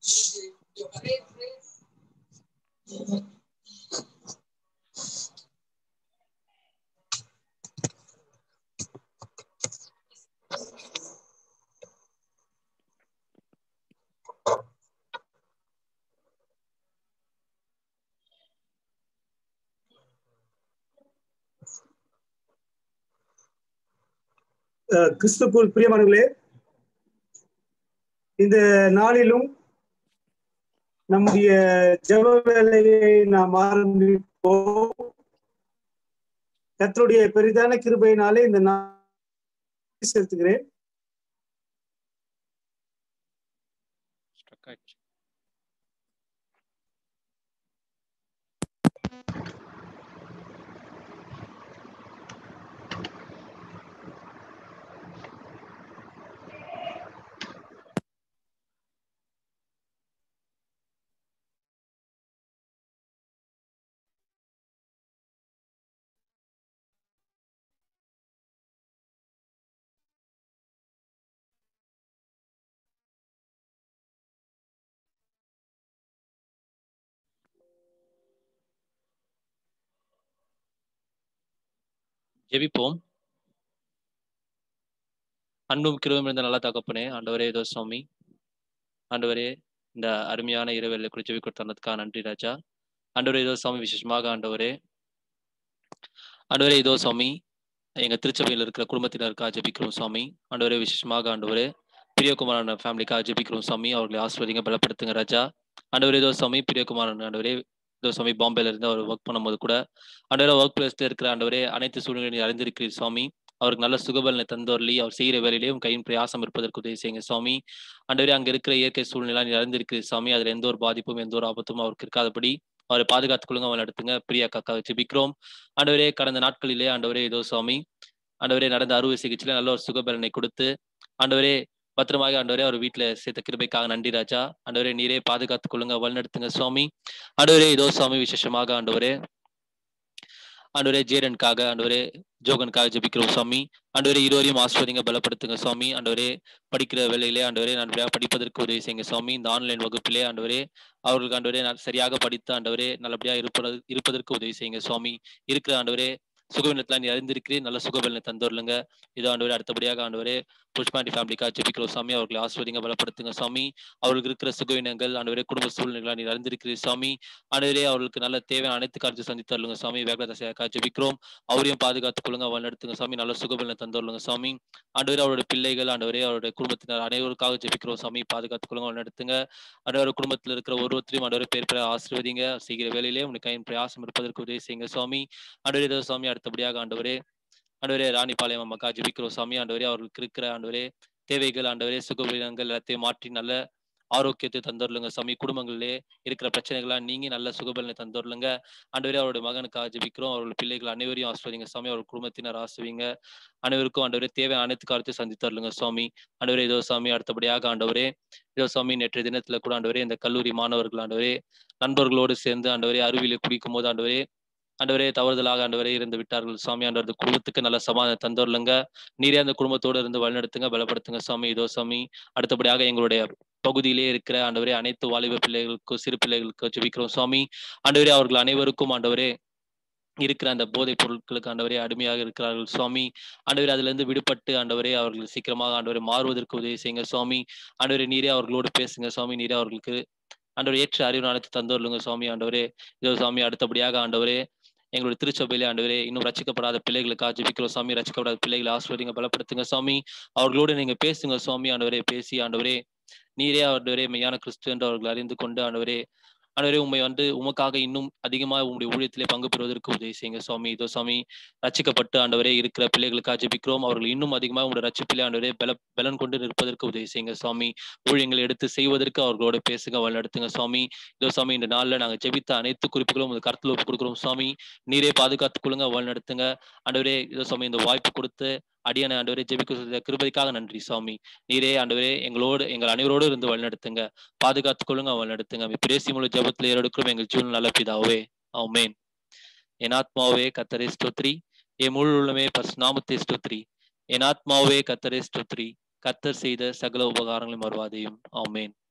அஹ் கிறிஸ்துக்குள் பிரியமானவர்களே இந்த நாளிலும் நம்முடைய ஜெப வேலையை நாம் ஆரம்பிப்போம் கர்த்தருடைய பெரிதான கிருபையினாலே இந்த நாள் செலுத்துகிறேன் ஸ்ட்ரக் ஆயிடுச்சு ஜெபிப்போம் அன்பும் கிருபையும் இருந்த நல்ல தகப்பனே ஆண்டவரே ஏதோ சுவாமி ஆண்டவரே இந்த அருமையான இரவெல்லை குறித்து ஜெபி கொடுத்ததுக்காக நன்றி ராஜா ஆண்டவரே ஏதோ சுவாமி விசேஷமாக ஆண்டவரே ஆண்டவரே ஏதோ சுவாமி எங்க திருச்சபையில் இருக்கிற குடும்பத்தினருக்காக ஜெபிக்கிறோம் சுவாமி ஆண்டவரே விசேஷமாக ஆண்டவரே பிரியகுமாரன் ஃபேமிலிக்காக ஜெபிக்கிறோம் சுவாமி அவர்களை ஆசிர்வதிங்க பலப்படுத்துங்க ராஜா ஆண்டவரே ஏதோ சுவாமி பிரியகுமாரன் ஆண்டவரே ஏதோ சுவாமி பாம்பேல இருந்து அவர் ஒர்க் பண்ணும்போது கூட ஆண்டவரே ஒர்க் பிளேஸ்ல இருக்கிற ஆண்டவரே அனைத்து சூழ்நிலையும் அறிந்திருக்கிறீர் சுவாமி அவருக்கு நல்ல சுகபலனை தந்தோர்லி அவர் செய்கிற வேலையிலே உன் கையின் பிரயாசம் இருப்பதற்கு உதவி செய்யுங்க சுவாமி ஆண்டவரே அங்க இருக்கிற இயற்கை சூழ்நிலை நீ அறிந்திருக்கிறீர் சுவாமி அதுல எந்த ஒரு பாதிப்பும் எந்த ஒரு ஆபத்தும் அவருக்கு இருக்காதபடி அவரை பாதுகாத்துக் கொள்ளுங்க அவன் நடத்துங்க பிரியா காக்கா ஜெபிக்கிறோம் ஆண்டவரே கடந்த நாட்களிலே ஆண்டவரே ஏதோ சுவாமி ஆண்டவரே நடந்த அறுவை சிகிச்சையில நல்ல ஒரு சுகபலனை கொடுத்து ஆண்டவரே பத்திரமாக ஆண்டவரே அவர் வீட்டுல சேர்த்த கிருபைக்காக நன்றி ராஜா ஆண்டவரே நீரே பாதுகாத்துக் கொள்ளுங்க வழிநடத்துங்க சுவாமி ஆண்டவரே இதோ சுவாமி விசேஷமாக ஆண்டவரே ஆண்டவரே ஜேரனுக்காக ஆண்டவரே ஜோகனுக்காக ஜெபிக்கிறோம் சுவாமி ஆண்டவரே இருவரையும் ஆஸ்வதிங்க பலப்படுத்துங்க சுவாமி ஆண்டவரே படிக்கிற வேலையிலே ஆண்டவரே நல்லபடியாக படிப்பதற்கு உதவி செய்யுங்க சுவாமி இந்த ஆன்லைன் வகுப்பிலே ஆண்டவரே அவர்களுக்கு ஆண்டவரே நான் சரியாக படித்து ஆண்டவரே நல்லபடியாக இருப்பது இருப்பதற்கு உதவி செய்யுங்க சுவாமி இருக்கிற ஆண்டவரே சுகவினத்தில் நீ அறிந்திருக்கிறேன் நல்ல சுகபலனை தந்துடலுங்க இதோ ஆண்டவரே அடுத்தபடியாக ஆண்டவரே புஷ்பாண்டி ஃபேமிலிக்காக ஜெபிக்கிறோம் சாமி அவர்களை ஆஸ்வதிங்க பலப்படுத்துங்க சாமி அவர்களுக்கு இருக்கிற சுகவினங்கள் ஆண்டவரே குடும்ப சூழ்நிலைகளை நீ அறிந்திருக்கிறீர் சாமி ஆண்டவரே அவர்களுக்கு நல்ல தேவையான அனைத்து காரியத்தை சந்தித்து தருளுங்க சாமி வேகதசையாக்கா ஜெபிக்கிறோம் அவரையும் பாதுகாத்துக் கொள்ளுங்க அவள் நடத்துங்க சாமி நல்ல சுகபலனை தந்துடலுங்க சாமி ஆண்டவரே அவருடைய பிள்ளைகள் ஆண்டவரே அவருடைய குடும்பத்தினர் அனைவருக்காக ஜெபிக்கிறோம் சாமி பாதுகாத்துக் கொள்ளுங்க அவள் நடத்துங்க ஆண்டவர் குடும்பத்தில் இருக்கிற ஒருவரையும் ஆண்டவரை பேர் பேர் ஆசீர்வதிங்க செய்கிற வேலையிலே உனக்கு கையின் பிரயாசம் இருப்பதற்கு உதவி செய்யுங்க சுவாமி ஆண்டவரே இதோ சாமி அடுத்தபடியாக ஆண்டவரே ஆண்டவரே ராணிபாளையம் அம்மாக்கா ஜெபிக்கிறோம் சாமி ஆண்டவரே அவர்களுக்கு இருக்கிற ஆண்டவரே தேவைகள் ஆண்டவரே சுகவீனங்கள் எல்லாத்தையும் மாற்றி நல்ல ஆரோக்கியத்தை தந்துடலுங்க சாமி குடும்பங்களிலே இருக்கிற பிரச்சனைகள்லாம் நீங்கி நல்ல சுகபலனை தந்துடலுங்க ஆண்டவரே அவருடைய மகனுக்காக ஜெபிக்கிறோம் அவருடைய பிள்ளைகள் அனைவரையும் ஆசிர்வதிங்க சாமி அவர் குடும்பத்தினர் ஆசிர்வீங்க அனைவருக்கும் ஆண்டவரே தேவையான அனைத்து காரியத்தை சந்தித்தருளுங்க சுவாமி ஆண்டவரே இதோ சாமி அடுத்தபடியாக ஆண்டவரே இதோ சாமி நேற்றைய தினத்துல கூட ஆண்டவரே இந்த கல்லூரி மாணவர்கள் ஆண்டவரே நண்பர்களோடு சேர்ந்து ஆண்டவரே அருவியில குடிக்கும் போது ஆண்டவரே ஆண்டவரே தவறுதலாக ஆண்டவரே இருந்து விட்டார்கள் சுவாமி ஆண்டவர் குடும்பத்துக்கு நல்ல சமாதானம் தந்துடலுங்க நீரே அந்த குடும்பத்தோடு இருந்து வழிநடத்துங்க பலப்படுத்துங்க சாமி இதோ சாமி அடுத்தபடியாக எங்களுடைய பகுதியிலே இருக்கிற ஆண்டவரே அனைத்து வாலிப பிள்ளைகளுக்கும் சிறு பிள்ளைகளுக்கு ஜெபிக்கிறோம் சுவாமி ஆண்டவரே அவர்கள் அனைவருக்கும் ஆண்டவரே இருக்கிற அந்த போதைப் பொருட்களுக்கு ஆண்டவரே அடிமையாக இருக்கிறார்கள் சுவாமி ஆண்டவரே அதுல இருந்து விடுபட்டு ஆண்டவரே அவர்கள் சீக்கிரமாக ஆண்டவரை மாறுவதற்கு உதவி செய்யுங்க சுவாமி ஆண்டவரே நீரே அவர்களோடு பேசுங்க சுவாமி நீரே அவர்களுக்கு ஆண்டவர் ஏற்ற அறிவு அனைத்து தந்துள்ளங்க சுவாமி ஆண்டவரே இதோ சாமி அடுத்தபடியாக ஆண்டவரே எங்களுடைய திருச்சபையிலே ஆண்டவரே இன்னும் ரச்சிக்கப்படாத பிள்ளைகளுக்காக ஜெபிக்கிறோம் சாமி ரச்சிக்கப்படாத பிள்ளைகளை ஆசிர்வதிங்க பலப்படுத்துங்க சுவாமி அவர்களோடு நீங்க பேசுங்க சுவாமி ஆண்டவரே பேசி ஆண்டவரே நீரே ஆண்டவரே மெய்யான கிறிஸ்து என்று அவர்கள் அறிந்து கொண்டு ஆண்டவரே ஆண்டவரே உண்மை வந்து உமக்காக இன்னும் அதிகமாக உங்களுடைய ஊழியத்திலே பங்கு பெறுவதற்கு உதவி செய்யுங்க சுவாமி இதோ சுவாமி ரச்சிக்கப்பட்டு ஆண்டவரே இருக்கிற பிள்ளைகளுக்காக ஜெபிக்கிறோம் அவர்கள் இன்னும் அதிகமாக உங்களுடைய ரச்சிப்பிலே ஆண்டவரே பல பலன் கொண்டு நிற்பதற்கு உதவி செய்யுங்க சுவாமி ஊழியங்களை எடுத்து செய்வதற்கு அவர்களோட பேசுங்க வழிநடத்துங்க சுவாமி இதோ சுவாமி இந்த நாள்ல நாங்க ஜெபித்த அனைத்து குறிப்புகளும் உங்க கருத்துல ஒப்பு கொடுக்குறோம் சுவாமி நீரே பாதுகாத்துக் கொள்ளுங்க வழிநடத்துங்க ஆண்டவரே இதோ சுவாமி இந்த வாய்ப்பு கொடுத்து அடியான ஆண்டவரே ஜெபிக்க கிருபைக்காக நன்றி சுவாமி நீரே ஆண்டவரே எங்களோடு எங்கள் அனைவரோடு இருந்து வழிநடத்துங்க பாதுகாத்துக் கொள்ளுங்க வழிநடத்துங்க பிரேசி முழு ஜபத்தில் ஏறெடுக்கிறோம் எங்கள் ஜீவன் நல்ல பிதாவே ஆமென் என் ஆத்மாவே கத்தரே ஸ்தோத்ரி என் முழு உள்ளமே பரிசுநாமத்தை ஸ்தோத்ரி என் ஆத்மாவே கத்தரே ஸ்தோத்ரி கத்தர் செய்த சகல உபகாரங்களையும் மறுவாதையும் ஆமென்